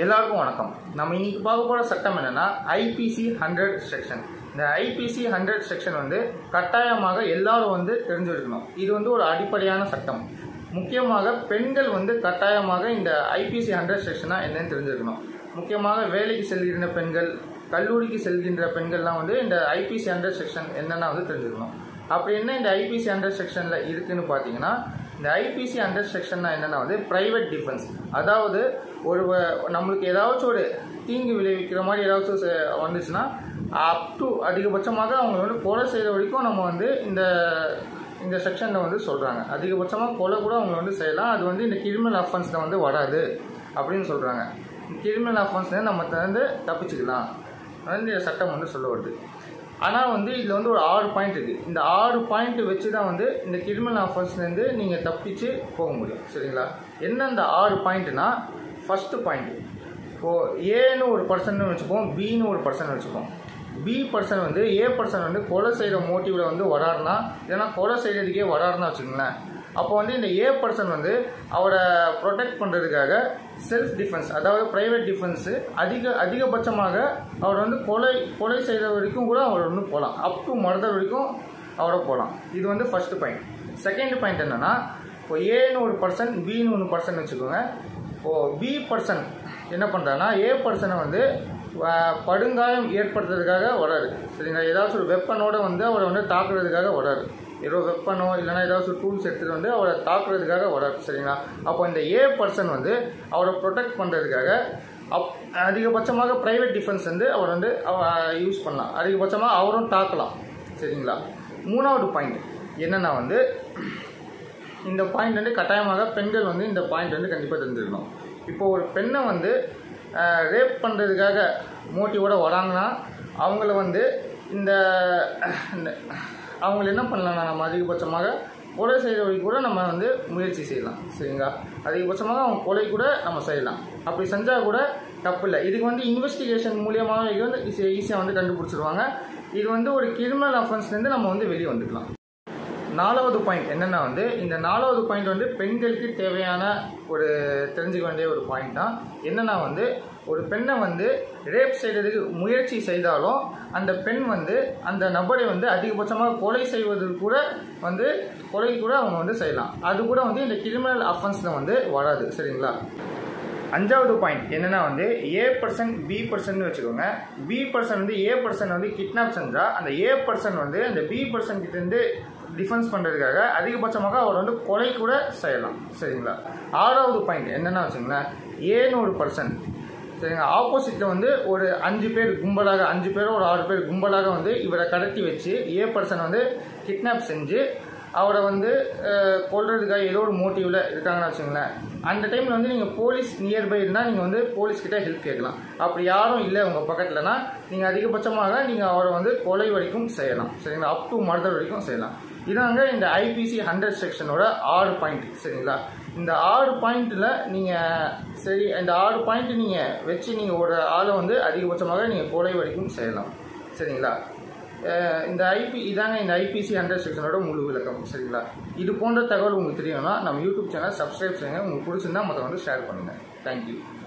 எல்லாருக்கும் வணக்கம் நம்ம இன்னைக்கு பார்க்க போகிற சட்டம் என்னன்னா ஐபிசி ஹண்ட்ரட் செக்ஷன் இந்த ஐபிசி ஹண்ட்ரட் செக்ஷன் வந்து கட்டாயமாக எல்லாரும் வந்து தெரிஞ்சிருக்கணும் இது வந்து ஒரு அடிப்படையான சட்டம் முக்கியமாக பெண்கள் வந்து கட்டாயமாக இந்த ஐபிசி ஹண்ட்ரட் செக்ஷனாக என்னன்னு தெரிஞ்சிருக்கணும் முக்கியமாக வேலைக்கு செல்கின்ற பெண்கள் கல்லூரிக்கு செல்கின்ற பெண்கள்லாம் வந்து இந்த ஐபிசி ஹண்ட்ரட் செக்ஷன் என்னென்னா வந்து தெரிஞ்சுக்கணும் அப்படி என்ன இந்த ஐபிசி ஹண்ட்ரட் செக்ஷனில் இருக்குன்னு பார்த்தீங்கன்னா இந்த ஐபிசி ஹண்ட்ரட் செக்ஷன்னா என்னென்னா வந்து ப்ரைவேட் டிஃபென்ஸ் அதாவது ஒரு வ- நம்மளுக்கு ஏதாச்சும் ஒரு தீங்கு விளைவிக்கிற மாதிரி ஏதாச்சும் செ- வந்துச்சுன்னா அப் டு அதிகபட்சமாக அவங்க வந்து கொலை செய்கிற வரைக்கும் நம்ம வந்து இந்த இந்த செக்ஷனில் வந்து சொல்கிறாங்க அதிகபட்சமாக கொலை கூட அவங்க வந்து செய்யலாம் அது வந்து இந்த கிரிமினல் அஃபென்ஸில் வந்து வராது அப்படின்னு சொல்கிறாங்க கிரிமினல் அஃபென்ஸ்லேருந்து நம்ம வந்து தப்பிச்சுக்கலாம் வந்து இந்த சட்டம் வந்து சொல்ல வருது ஆனால் வந்து இதில் வந்து ஒரு ஆறு பாயிண்ட் இருக்குது இந்த ஆறு பாயிண்ட் வச்சு தான் வந்து இந்த கிரிமினல் ஆஃபர்ஸ்லேருந்து நீங்கள் தப்பிச்சு போக முடியும் சரிங்களா என்ன அந்த ஆறு பாயிண்ட்னா ஃபஸ்ட்டு பாயிண்ட் இப்போது ஏன்னு ஒரு பர்சன் வச்சுப்போம் பின்னு ஒரு பர்சன் வச்சுப்போம் பி பர்சன் வந்து ஏ பர்சன் வந்து கொலை செய்கிற மோட்டிவில் வந்து வராருன்னா இல்லைன்னா கொலை செய்கிறதுக்கே வராருன்னா வச்சுக்கோங்களேன் அப்போ வந்து இந்த ஏ பர்சன் வந்து அவரை ப்ரொடெக்ட் பண்ணுறதுக்காக செல்ஃப் டிஃபென்ஸ் அதாவது ப்ரைவேட் டிஃபென்ஸு அதிக அதிகபட்சமாக அவர் வந்து கொலை கொலை செய்கிற வரைக்கும் கூட அவர் வந்து போகலாம் அப் டு மர்டர் வரைக்கும் அவரை போகலாம் இது வந்து ஃபஸ்ட்டு பாயிண்ட் செகண்ட் பாயிண்ட் என்னென்னா இப்போ ஏன்னு ஒரு பர்சன் பின்னு ஒரு பர்சன் வச்சுக்கோங்க இப்போது பி பர்சன் என்ன பண்ணுறாங்கன்னா ஏ பர்சனை வந்து ஆஹ், படுகாயம் ஏற்படுத்துறதுக்காக வராரு சரிங்களா ஏதாச்சும் ஒரு வெப்பனோட வந்து அவரை வந்து தாக்குறதுக்காக வராரு ஏதோ வெப்பனோ இல்லைன்னா ஏதாச்சும் டூல்ஸ் எடுத்துகிட்டு வந்து அவரை தாக்குறதுக்காக வராரு சரிங்களா அப்போ இந்த ஏ பர்சன் வந்து அவரை ப்ரொடெக்ட் பண்ணுறதுக்காக அப் அதிகபட்சமாக ப்ரைவேட் டிஃபென்ஸ் வந்து அவர் வந்து யூஸ் பண்ணலாம் அதிகபட்சமாக அவரும் தாக்கலாம் சரிங்களா மூணாவது பாயிண்ட் என்னென்னா வந்து இந்த பாயிண்ட் வந்து கட்டாயமாக பெண்கள் வந்து இந்த பாயிண்ட் வந்து கண்டிப்பாக தெரிஞ்சிருக்கணும் இப்போ ஒரு பெண்ணை வந்து ரேப் பண்ணுறதுக்காக மோட்டிவோட வராங்கன்னா அவங்கள வந்து இந்த இந்த அவங்கள என்ன பண்ணலாம்னா நம்ம அதிகபட்சமாக கொலை செய்கிற வரைக்கும் கூட நம்ம வந்து முயற்சி செய்யலாம் சரிங்களா அதிகபட்சமாக அவங்க கொலை கூட நம்ம செய்யலாம் அப்படி செஞ்சால் கூட தப்பு இல்லை இதுக்கு வந்து இன்வெஸ்டிகேஷன் மூலியமாக இது வந்து ஈஸியாக வந்து கண்டுபிடிச்சிருவாங்க இது வந்து ஒரு கிரிமினல் அஃபென்ஸ்லேருந்து நம்ம வந்து வெளியே வந்துக்கலாம் நாலாவது பாயிண்ட் என்னென்னா வந்து இந்த நாலாவது பாயிண்ட் வந்து பெண்களுக்கு தேவையான ஒரு தெரிஞ்சுக்க வேண்டிய ஒரு பாயிண்ட் தான் என்னென்னா வந்து ஒரு பெண்ணை வந்து ரேப் செய்கிறதுக்கு முயற்சி செய்தாலும் அந்த பெண் வந்து அந்த நபரை வந்து அதிகபட்சமாக கொலை செய்வதற்கு கூட வந்து கொலை கூட அவங்க வந்து செய்யலாம் அது கூட வந்து இந்த கிரிமினல் அஃபென்ஸில் வந்து வராது சரிங்களா அஞ்சாவது பாயிண்ட் என்னன்னா வந்து ஏ பர்சன் பி பர்சன் வச்சுக்கோங்க பி பர்சன் வந்து ஏ பர்சன் வந்து கிட்னாப் செஞ்சா அந்த ஏ பர்சன் வந்து அந்த பி பர்சன் கிட்ட இருந்து டிஃபென்ஸ் பண்ணுறதுக்காக அதிகபட்சமாக அவர் வந்து கொலை கூட செய்யலாம் சரிங்களா ஆறாவது பாயிண்ட் என்னென்னா வச்சுங்களேன் ஏன்னு ஒரு பர்சன் சரிங்க ஆப்போசிட்டில் வந்து ஒரு அஞ்சு பேர் கும்பலாக அஞ்சு பேரோ ஒரு ஆறு பேர் கும்பலாக வந்து இவரை கடத்தி வச்சு ஏ பர்சன் வந்து கிட்னாப் செஞ்சு அவரை வந்து அஹ், கொல்றதுக்காக ஏதோ ஒரு மோட்டிவில் இருக்காங்கன்னு வச்சுங்களேன் அந்த டைமில் வந்து நீங்கள் போலீஸ் நியர்பை இருந்தால் நீங்கள் வந்து போலீஸ் கிட்ட ஹெல்ப் கேட்கலாம் அப்படி யாரும் இல்லை உங்கள் பக்கத்துலனா நீங்கள் அதிகபட்சமாக நீங்கள் அவரை வந்து கொலை வரைக்கும் செய்யலாம் சரிங்களா அப் டு மர்டர் வரைக்கும் செய்யலாம் இதாங்க இந்த ஐபிசி ஹண்ட்ரட் செக்ஷனோட ஆறு பாயிண்ட் சரிங்களா இந்த ஆறு பாயிண்ட்டில் நீங்கள் சரி இந்த ஆறு பாயிண்ட் நீங்கள் வச்சு நீங்கள் ஒரு ஆளை வந்து அதிகபட்சமாக நீங்கள் கொலை வரைக்கும் செய்யலாம் சரிங்களா அஹ் இந்த ஐபி இதாங்க இந்த ஐபிசி ஹண்ட்ரட் செக்ஷனோட முழு விளக்கம் சரிங்களா இது போன்ற தகவல் உங்களுக்கு தெரியணும்னா நம்ம யூடியூப் சேனல் சப்ஸ்கிரைப் செய்யுங்க உங்களுக்கு பிடிச்சிருந்தா மற்ற வந்து ஷேர் பண்ணுங்கள் தேங்க்யூ